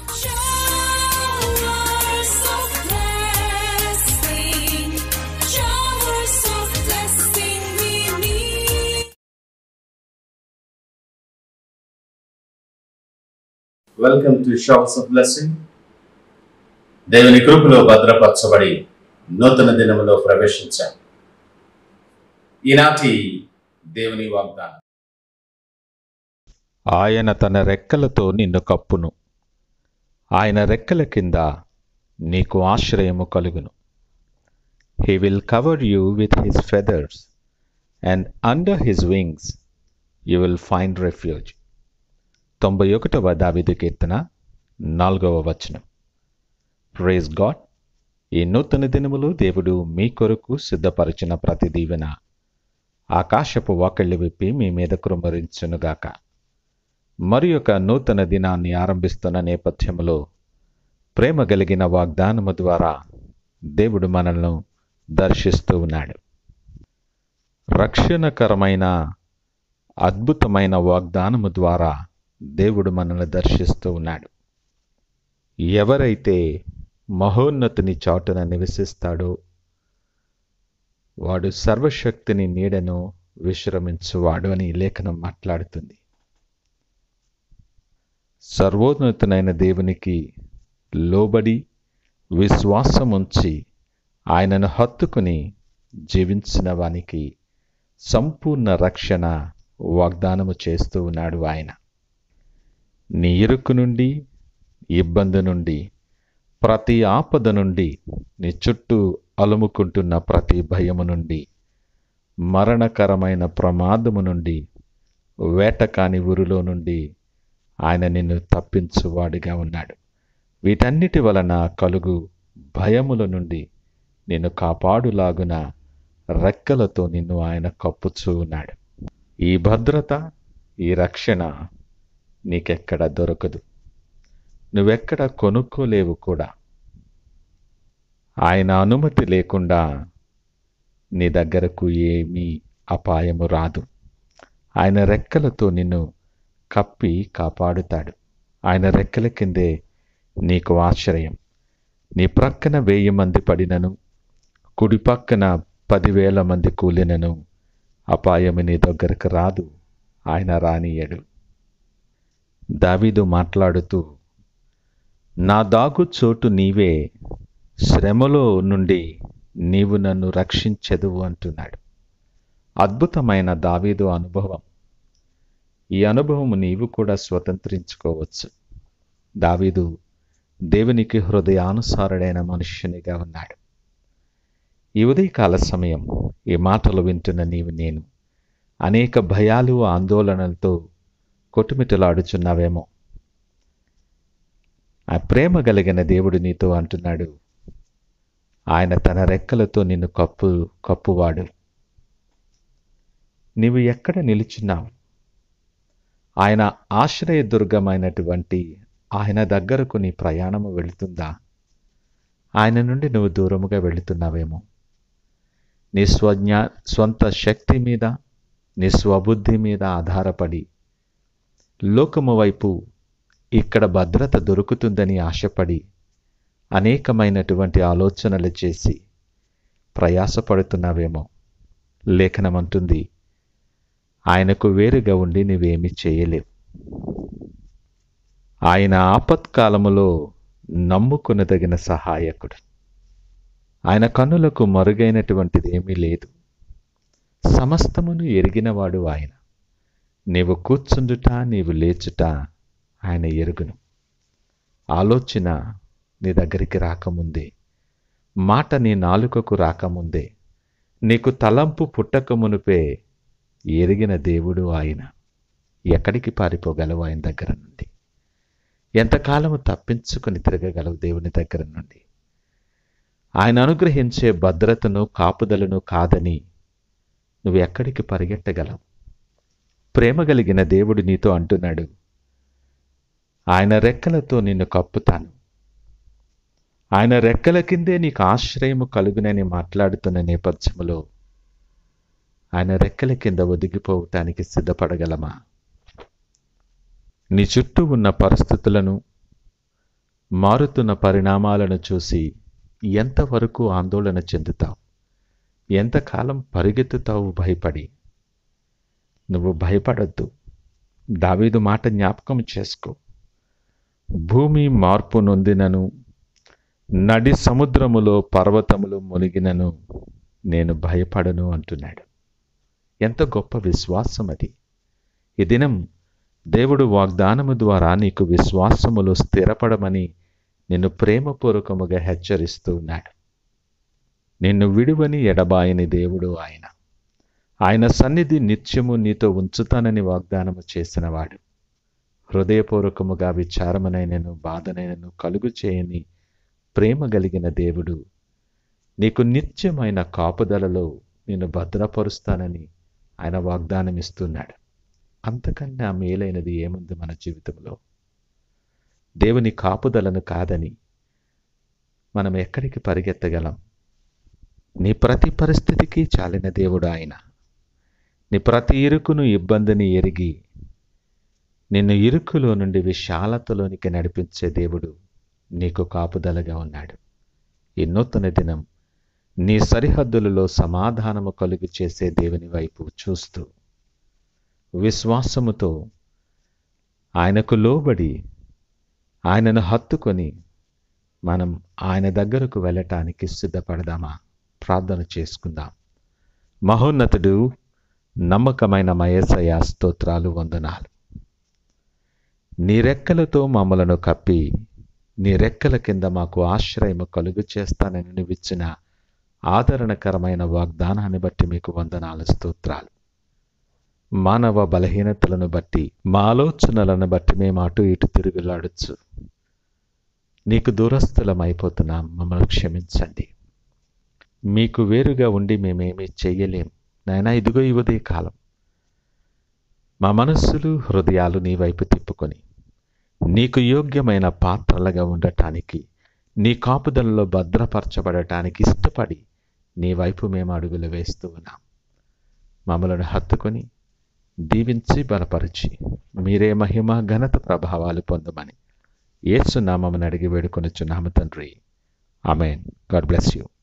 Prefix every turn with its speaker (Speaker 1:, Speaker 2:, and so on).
Speaker 1: Showers of blessing, showers of blessing we need.
Speaker 2: Welcome to showers of blessing దేవుని కృపలో భద్రపరచబడి నూతన దినములో ప్రవేశించాం ఈనాటి దేవుని వాగ్దానం
Speaker 3: ఆయన తన రెక్కలతో నిన్ను కప్పును ఆయన రెక్కల కింద నీకు ఆశ్రయము కలుగును he will cover you with his feathers and under his wings you will find refuge తొంభై ఒకటవ దావిది కీర్తన నాలుగవ వచనం ప్రేజ్ గాడ్ ఈ నూతన దినములు దేవుడు మీ కొరకు సిద్ధపరిచిన ప్రతి దీవెన ఆకాశపు వాకళ్ళు విప్పి మీ మీద కురుమరించునుగాక మరి ఒక నూతన దినాన్ని ఆరంభిస్తున్న నేపథ్యంలో ప్రేమ కలిగిన వాగ్దానము ద్వారా దేవుడు మనల్ని దర్శిస్తూ ఉన్నాడు రక్షణకరమైన అద్భుతమైన వాగ్దానము ద్వారా దేవుడు మనల్ని దర్శిస్తూ ఉన్నాడు ఎవరైతే మహోన్నతిని చాటున నివసిస్తాడో వాడు సర్వశక్తిని నీడను విశ్రమించువాడు అని ఈ లేఖనం మాట్లాడుతుంది సర్వోన్నతునైన దేవునికి లోబడి విశ్వాసముంచి ఆయనను హత్తుకుని జీవించిన వానికి సంపూర్ణ రక్షణ వాగ్దానము చేస్తూ ఉన్నాడు ఆయన నీ ఇరుకు నుండి ఇబ్బంది నుండి ప్రతి ఆపద నుండి నీ చుట్టూ అలుముకుంటున్న ప్రతి భయము నుండి మరణకరమైన ప్రమాదము నుండి వేటకాని ఊరిలో నుండి ఆయన నిన్ను తప్పించువాడిగా ఉన్నాడు వీటన్నిటి వలన కలుగు భయముల నుండి నిన్ను కాపాడులాగున రెక్కలతో నిన్ను ఆయన కప్పుచూ ఉన్నాడు ఈ భద్రత ఈ రక్షణ నీకెక్కడ దొరకదు నువ్వెక్కడ కొనుక్కోలేవు కూడా ఆయన అనుమతి లేకుండా నీ దగ్గరకు ఏమీ అపాయము రాదు ఆయన రెక్కలతో నిన్ను కప్పి కాపాడుతాడు ఆయన రెక్కల కిందే నీకు ఆశ్రయం నీ ప్రక్కన వెయ్యి మంది పడినను కుడి పక్కన పదివేల మంది కూలినను అపాయము నీ దగ్గరకు రాదు ఆయన రానియడు దావీదు మాట్లాడుతూ నా దాగు చోటు నీవే శ్రమలో నుండి నీవు నన్ను రక్షించెదువు అంటున్నాడు అద్భుతమైన దావీదు అనుభవం ఈ అనుభవం నీవు కూడా స్వతంత్రించుకోవచ్చు దావీదు దేవునికి హృదయానుసారుడైన మనుష్యునిగా ఉన్నాడు ఈ ఉదయకాల సమయం ఈ మాటలు వింటున్న నీవు నేను అనేక భయాలు ఆందోళనలతో కొట్టుమిట్టలాడుచున్నావేమో ఆ ప్రేమ కలిగిన దేవుడు నీతో అంటున్నాడు ఆయన తన రెక్కలతో నిన్ను కప్పు కప్పువాడు నీవు ఎక్కడ నిలుచున్నావు ఆయన ఆశ్రయదుర్గమైనటువంటి ఆయన దగ్గరకు నీ ప్రయాణము వెళుతుందా ఆయన నుండి నువ్వు దూరముగా వెళుతున్నావేమో నీ స్వజ్ఞా స్వంత శక్తి మీద నీ స్వబుద్ధి మీద ఆధారపడి లోకము వైపు ఇక్కడ భద్రత దొరుకుతుందని ఆశపడి అనేకమైనటువంటి ఆలోచనలు చేసి ప్రయాసపడుతున్నావేమో లేఖనమంటుంది ఆయనకు వేరుగా ఉండి నువ్వేమీ చేయలేవు ఆయన ఆపత్కాలములో నమ్ముకునదగిన సహాయకుడు ఆయన కన్నులకు మరుగైనటువంటిది ఏమీ లేదు సమస్తమును ఎరిగినవాడు ఆయన నీవు కూర్చుండుట నీవు లేచుట ఆయన ఎరుగును ఆలోచన నీ దగ్గరికి రాకముందే మాట నీ నాలుకకు రాకముందే నీకు తలంపు పుట్టకమునుపే ఎరిగిన దేవుడు ఆయన ఎక్కడికి పారిపోగలవు ఆయన దగ్గర నుండి ఎంతకాలము తప్పించుకుని తిరగగలవు దేవుని దగ్గర నుండి ఆయన అనుగ్రహించే భద్రతను కాపుదలను కాదని నువ్వు ఎక్కడికి పరిగెట్టగలవు ప్రేమ కలిగిన దేవుడు నీతో అంటున్నాడు ఆయన రెక్కలతో నిన్ను కప్పుతాను ఆయన రెక్కల కిందే నీకు ఆశ్రయము కలుగునని మాట్లాడుతున్న నేపథ్యములో ఆయన రెక్కల కింద ఒదిగిపోవటానికి సిద్ధపడగలమా నీ చుట్టూ ఉన్న పరిస్థితులను మారుతున్న పరిణామాలను చూసి ఎంతవరకు ఆందోళన చెందుతావు ఎంతకాలం పరిగెత్తుతావు భయపడి నువ్వు భయపడద్దు దావీదు మాట జ్ఞాపకం చేసుకో భూమి మార్పు నొందినను నడి సముద్రములో పర్వతములు మునిగినను నేను భయపడను అంటున్నాడు ఎంత గొప్ప విశ్వాసం అది ఈ దినం దేవుడు వాగ్దానము ద్వారా నీకు విశ్వాసములో స్థిరపడమని నిన్ను ప్రేమపూర్వకముగా హెచ్చరిస్తూ ఉన్నాడు నిన్ను విడువని ఎడబాయని దేవుడు ఆయన ఆయన సన్నిధి నిత్యము నీతో ఉంచుతానని వాగ్దానము చేసినవాడు హృదయపూర్వకముగా విచారమునైనను బాధనైనను కలుగు చేయని ప్రేమ కలిగిన దేవుడు నీకు నిత్యమైన కాపుదలలో నిన్ను భద్రపరుస్తానని ఆయన వాగ్దానం ఇస్తున్నాడు అంతకన్నా మేలైనది ఏముంది మన జీవితంలో దేవుని కాపుదలను కాదని మనం ఎక్కడికి పరిగెత్తగలం నీ ప్రతి పరిస్థితికి చాలిన దేవుడు ఆయన నీ ప్రతి ఇరుకును ఇబ్బందిని ఎరిగి నిన్ను ఇరుకులో నుండి విశాలతలోనికి నడిపించే దేవుడు నీకు కాపుదలగా ఉన్నాడు ఈ నూతన దినం నీ సరిహద్దులలో సమాధానము కలుగు చేసే దేవుని వైపు చూస్తూ విశ్వాసముతో ఆయనకు లోబడి ఆయనను హత్తుకొని మనం ఆయన దగ్గరకు వెళ్ళటానికి సిద్ధపడదామా ప్రార్థన చేసుకుందాం మహోన్నతుడు నమ్మకమైన మయసయ స్తోత్రాలు వందనాలు నీ రెక్కలతో మమ్మలను కప్పి నీ రెక్కల కింద మాకు ఆశ్రయము కలుగు చేస్తానని నువ్విచ్చిన ఆదరణకరమైన వాగ్దానాన్ని బట్టి మీకు వందనాలు స్తోత్రాలు మానవ బలహీనతలను బట్టి మా ఆలోచనలను బట్టి మేము అటు ఇటు తిరుగులాడచ్చు నీకు దూరస్థులమైపోతున్నాం మమ్మల్ని క్షమించండి మీకు వేరుగా ఉండి మేమేమీ చెయ్యలేం నాయనా ఇదిగో ఈ ఉదయ కాలం మా మనస్సులు హృదయాలు నీ వైపు తిప్పుకొని నీకు యోగ్యమైన పాత్రలుగా ఉండటానికి నీ కాపుదలలో భద్రపరచబడటానికి ఇష్టపడి నీ వైపు మేము అడుగులు వేస్తూ ఉన్నాం మమ్మలను హత్తుకొని దీవించి బలపరిచి మీరే మహిమ ఘనత ప్రభావాలు పొందమని ఏసునామని అడిగి వేడుకొనుచున్నాము తండ్రి అమేన్ గాడ్ బ్లెస్ యూ